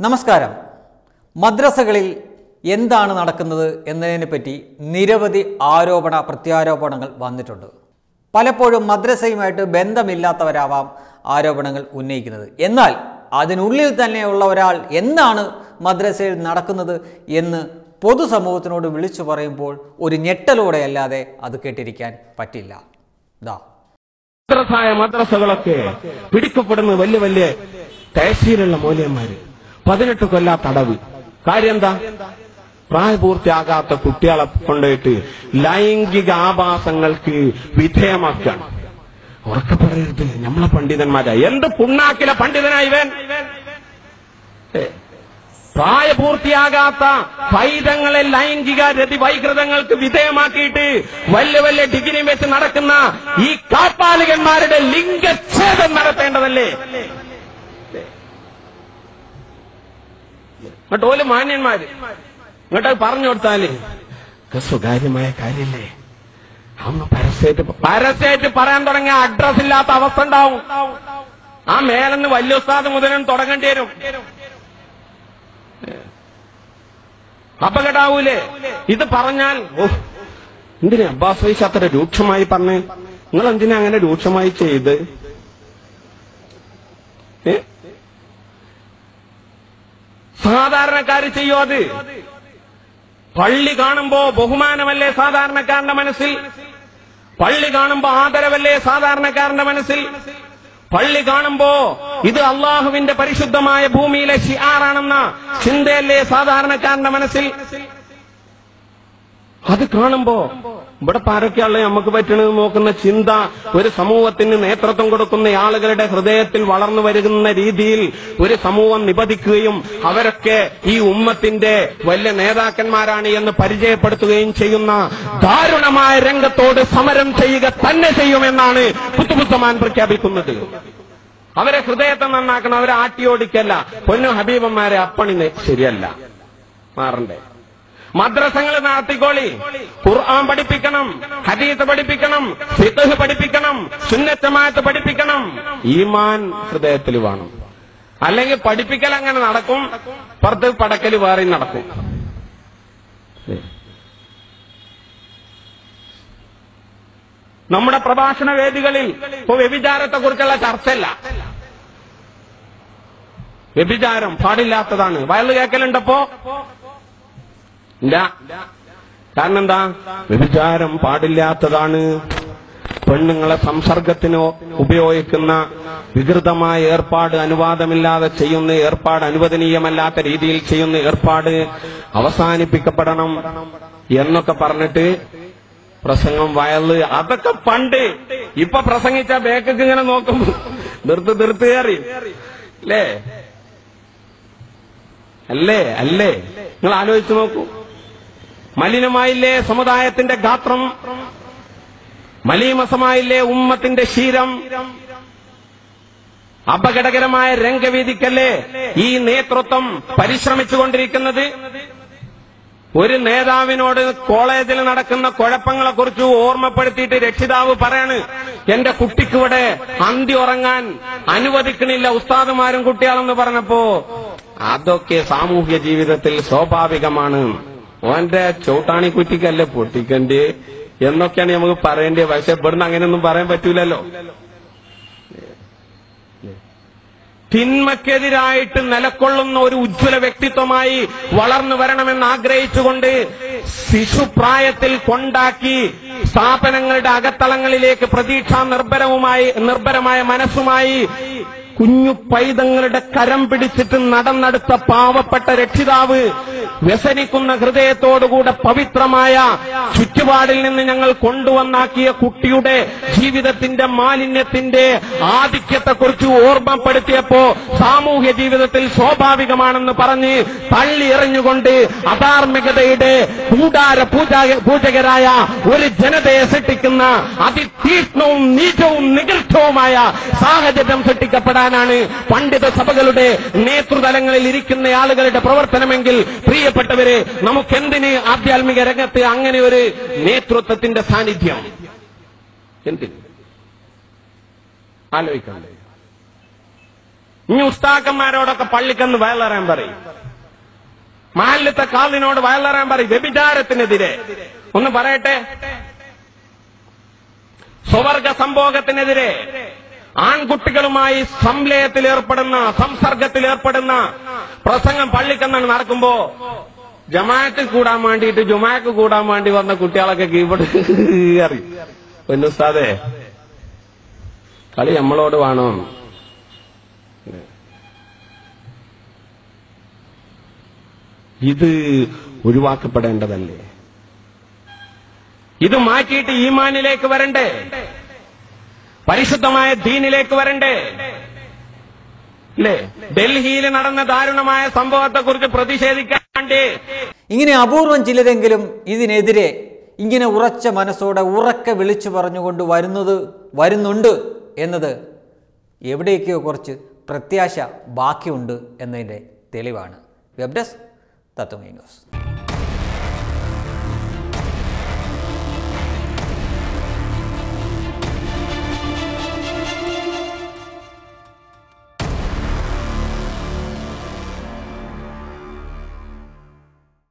നമസ്കാരം മദ്രസകളിൽ എന്താണ് നടക്കുന്നത് എന്നതിനെപ്പറ്റി നിരവധി ആരോപണ പ്രത്യാരോപണങ്ങൾ വന്നിട്ടുണ്ട് പലപ്പോഴും മദ്രസയുമായിട്ട് ബന്ധമില്ലാത്തവരാവാം ആരോപണങ്ങൾ ഉന്നയിക്കുന്നത് എന്നാൽ അതിനുള്ളിൽ തന്നെയുള്ള ഒരാൾ എന്താണ് മദ്രസയിൽ നടക്കുന്നത് എന്ന് പൊതുസമൂഹത്തിനോട് വിളിച്ചു പറയുമ്പോൾ ഒരു ഞെട്ടലോടെ അല്ലാതെ അത് കേട്ടിരിക്കാൻ പറ്റില്ല ദാ മദ്രസായ മദ്രസകളൊക്കെ പിടിക്കപ്പെടുന്ന വലിയ വലിയ തഹസീലുള്ള മൂല്യന്മാര് പതിനെട്ട് കൊല്ല തടവ് കാര്യം എന്താ പ്രായപൂർത്തിയാകാത്ത കുട്ടികളെ കൊണ്ടുപോയിട്ട് ലൈംഗിക ആഭാസങ്ങൾക്ക് വിധേയമാക്കുകയാണ് ഉറക്കെ പറയരുത് നമ്മളെ പണ്ഡിതന്മാരാ എന്ത് പുണ്ണാക്കിലെ പണ്ഡിതനായി ഇവൻ ഏ, പ്രായപൂർത്തിയാകാത്ത പൈതങ്ങളെ ലൈംഗിക രതി വൈകൃതങ്ങൾക്ക് വിധേയമാക്കിയിട്ട് വലിയ വലിയ ഡിഗ്രി വെച്ച് നടക്കുന്ന ഈ കാപ്പാലികന്മാരുടെ ലിംഗച്ഛേദം നടത്തേണ്ടതല്ലേ എന്നിട്ട് ഓല് മാന്യന്മാര് ഇങ്ങോട്ട് അത് പറഞ്ഞു കൊടുത്താല് ഒക്കെ സ്വകാര്യമായ കാര്യല്ലേ അന്ന് പരസ്യമായിട്ട് പരസ്യമായിട്ട് പറയാൻ തുടങ്ങിയ അഡ്രസ് ഇല്ലാത്ത അവസ്ഥ ഉണ്ടാവും ആ മേലെന്ന് വലിയ ഉസ്താദ് മുതലും തുടങ്ങേണ്ടി വരും അപകടാവൂലേ ഇത് പറഞ്ഞാൽ ഓ എന്തിനാ അബ്ബാസ് വൈസ് അത്ര രൂക്ഷമായി പറഞ്ഞേ നിങ്ങൾ എന്തിനാ അങ്ങനെ രൂക്ഷമായി ചെയ്ത് ഏ? സാധാരണക്കാര് ചെയ്യോ അത് പള്ളി കാണുമ്പോ ബഹുമാനമല്ലേ സാധാരണക്കാരന്റെ മനസ്സിൽ പള്ളി കാണുമ്പോ ആദരവല്ലേ സാധാരണക്കാരന്റെ മനസ്സിൽ പള്ളി കാണുമ്പോ ഇത് അള്ളാഹുവിന്റെ പരിശുദ്ധമായ ഭൂമിയിലെ ഷിയാറാണെന്ന ചിന്തയല്ലേ സാധാരണക്കാരന്റെ മനസ്സിൽ അത് കാണുമ്പോ ഇവിടെ പാരൊക്കെയുള്ള നമുക്ക് പറ്റണത് നോക്കുന്ന ചിന്ത ഒരു സമൂഹത്തിന് നേതൃത്വം കൊടുക്കുന്ന ആളുകളുടെ ഹൃദയത്തിൽ വളർന്നു വരുന്ന രീതിയിൽ ഒരു സമൂഹം നിപതിക്കുകയും അവരൊക്കെ ഈ ഉമ്മത്തിന്റെ വലിയ നേതാക്കന്മാരാണ് എന്ന് പരിചയപ്പെടുത്തുകയും ചെയ്യുന്ന ദാരുണമായ രംഗത്തോട് സമരം ചെയ്യുക തന്നെ ചെയ്യുമെന്നാണ് പുത്തുപുത്തമാൻ പ്രഖ്യാപിക്കുന്നത് അവരെ ഹൃദയത്തെ നന്നാക്കണം അവരെ ആട്ടിയോടിക്കല്ല പൊന്നു ഹബീബന്മാരെ അപ്പണി നെ- ശരിയല്ല മാറണ്ടേ മദ്രസങ്ങൾ നടത്തിക്കോളി ഖുർആൻ പഠിപ്പിക്കണം ഹദീസ് പഠിപ്പിക്കണം ഫിഖ് പഠിപ്പിക്കണം സുന്നത്തമാത്ത് പഠിപ്പിക്കണം ഈമാൻ ഹൃദയത്തിൽ വേണം അല്ലെങ്കിൽ പഠിപ്പിക്കൽ അങ്ങനെ നടക്കും പുറത്ത് പടക്കൽ വേറെ നടക്കും നമ്മുടെ പ്രഭാഷണ വേദികളിൽ ഇപ്പൊ വ്യഭിചാരത്തെ കുറിച്ചുള്ള ചർച്ചയല്ല വ്യഭിചാരം പാടില്ലാത്തതാണ് വയല് കേൾക്കലുണ്ടപ്പോ ഇല്ല കാരണം എന്താ വ്യഭിചാരം പാടില്ലാത്തതാണ് പെണ്ണുങ്ങളെ സംസർഗത്തിന് ഉപയോഗിക്കുന്ന വികൃതമായ ഏർപ്പാട് അനുവാദമില്ലാതെ ചെയ്യുന്ന ഏർപ്പാട് അനുവദനീയമല്ലാത്ത രീതിയിൽ ചെയ്യുന്ന ഏർപ്പാട് അവസാനിപ്പിക്കപ്പെടണം എന്നൊക്കെ പറഞ്ഞിട്ട് പ്രസംഗം വയല് അതൊക്കെ പണ്ട് ഇപ്പൊ പ്രസംഗിച്ച ബേക്കൊക്കെ ഇങ്ങനെ നോക്കും നിർത്ത് നിർത്ത് കയറി അല്ലേ അല്ലേ അല്ലേ നിങ്ങൾ ആലോചിച്ച് നോക്കൂ മലിനമായില്ലേ സമുദായത്തിന്റെ ഗാത്രം മലീമസമായില്ലേ ഉമ്മത്തിന്റെ ശീരം അപകടകരമായ രംഗവേദിക്കല്ലേ ഈ നേതൃത്വം പരിശ്രമിച്ചുകൊണ്ടിരിക്കുന്നത് ഒരു നേതാവിനോട് കോളേജിൽ നടക്കുന്ന കുഴപ്പങ്ങളെ കുറിച്ച് ഓർമ്മപ്പെടുത്തിയിട്ട് രക്ഷിതാവ് പറയാണ് എന്റെ കുട്ടിക്ക് ഇവിടെ അന്തി ഉറങ്ങാൻ അനുവദിക്കണില്ല ഉസ്താദുമാരും കുട്ടികളെന്ന് പറഞ്ഞപ്പോ അതൊക്കെ സാമൂഹ്യ ജീവിതത്തിൽ സ്വാഭാവികമാണ് ഓന്റെ ചവിട്ടാണി കുറ്റിക്കല്ലേ പൊട്ടിക്കണ്ടേ എന്നൊക്കെയാണ് നമുക്ക് പറയേണ്ടത് പക്ഷെ ഇവിടുന്ന് അങ്ങനെയൊന്നും പറയാൻ പറ്റൂലല്ലോ തിന്മക്കെതിരായിട്ട് നിലക്കൊള്ളുന്ന ഒരു ഉജ്ജ്വല വ്യക്തിത്വമായി വളർന്നു വരണമെന്ന് ആഗ്രഹിച്ചുകൊണ്ട് ശിശുപ്രായത്തിൽ കൊണ്ടാക്കി സ്ഥാപനങ്ങളുടെ അകത്തളങ്ങളിലേക്ക് പ്രതീക്ഷാ നിർഭരവുമായി നിർഭരമായ മനസ്സുമായി കുഞ്ഞു പൈതങ്ങളുടെ കരം പിടിച്ചിട്ട് നടന്നെടുത്ത പാവപ്പെട്ട രക്ഷിതാവ് വ്യസനിക്കുന്ന ഹൃദയത്തോടുകൂടെ പവിത്രമായ ചുറ്റുപാടിൽ നിന്ന് ഞങ്ങൾ കൊണ്ടുവന്നാക്കിയ കുട്ടിയുടെ ജീവിതത്തിന്റെ മാലിന്യത്തിന്റെ ആധിക്യത്തെക്കുറിച്ച് ഓർമ്മപ്പെടുത്തിയപ്പോ സാമൂഹ്യ ജീവിതത്തിൽ സ്വാഭാവികമാണെന്ന് പറഞ്ഞ് തള്ളി എറിഞ്ഞുകൊണ്ട് അധാർമികതയുടെ കൂടാര പൂജ പൂജകരായ ഒരു ജനതയെ സൃഷ്ടിക്കുന്ന അതിതീക്ഷ്ണവും നീചവും നികൃഷ്ടവുമായ സാഹചര്യം സൃഷ്ടിക്കപ്പെടാനാണ് പണ്ഡിത സഭകളുടെ നേതൃതലങ്ങളിൽ ഇരിക്കുന്ന ആളുകളുടെ പ്രവർത്തനമെങ്കിൽ പ്രിയപ്പെട്ടവരെ നമുക്കെന്തിന് ആധ്യാത്മിക രംഗത്ത് അങ്ങനെ ഒരു നേതൃത്വത്തിന്റെ സാന്നിധ്യം എന്തിന് ആലോചിക്കണ്ടേ ഇനി ഉസ്താക്കന്മാരോടൊക്കെ പള്ളിക്കെന്ന് വയലറാൻ പറയും മാലിലത്തെ കാലിനോട് വയലറാൻ പറയും വ്യഭിചാരത്തിനെതിരെ ഒന്ന് പറയട്ടെ സ്വവർഗ സംഭോഗത്തിനെതിരെ ആൺകുട്ടികളുമായി സംലയത്തിൽ ഏർപ്പെടുന്ന സംസർഗത്തിൽ ഏർപ്പെടുന്ന പ്രസംഗം പള്ളിക്കെന്നാണ് നടക്കുമ്പോ ജമാഅത്തിൽ കൂടാൻ വേണ്ടിയിട്ട് ജുമാക്ക് കൂടാൻ വേണ്ടി വന്ന കുട്ടികളൊക്കെ കീബോർഡ് അറിയും പൊന്നുസ്താദേ കളി നമ്മളോട് വേണോ ഇത് ഒഴിവാക്കപ്പെടേണ്ടതല്ലേ ഇത് മാറ്റിയിട്ട് ഈമാനിലേക്ക് വരണ്ടേ പരിശുദ്ധമായ ദീനിലേക്ക് വരണ്ടേ അല്ലേ ഡൽഹിയിൽ നടന്ന ദാരുണമായ സംഭവത്തെക്കുറിച്ച് പ്രതിഷേധിക്കാൻ വേണ്ടി ഇങ്ങനെ അപൂർവം ചിലരെങ്കിലും ഇതിനെതിരെ ഇങ്ങനെ ഉറച്ച മനസ്സോടെ ഉറക്കെ വിളിച്ചു പറഞ്ഞുകൊണ്ട് വരുന്നത് വരുന്നുണ്ട് എന്നത് എവിടെയൊക്കെയോ കുറച്ച് പ്രത്യാശ ബാക്കിയുണ്ട് എന്നതിൻ്റെ തെളിവാണ് വെബ് ഡെസ്ക് തത്വമൈ ന്യൂസ്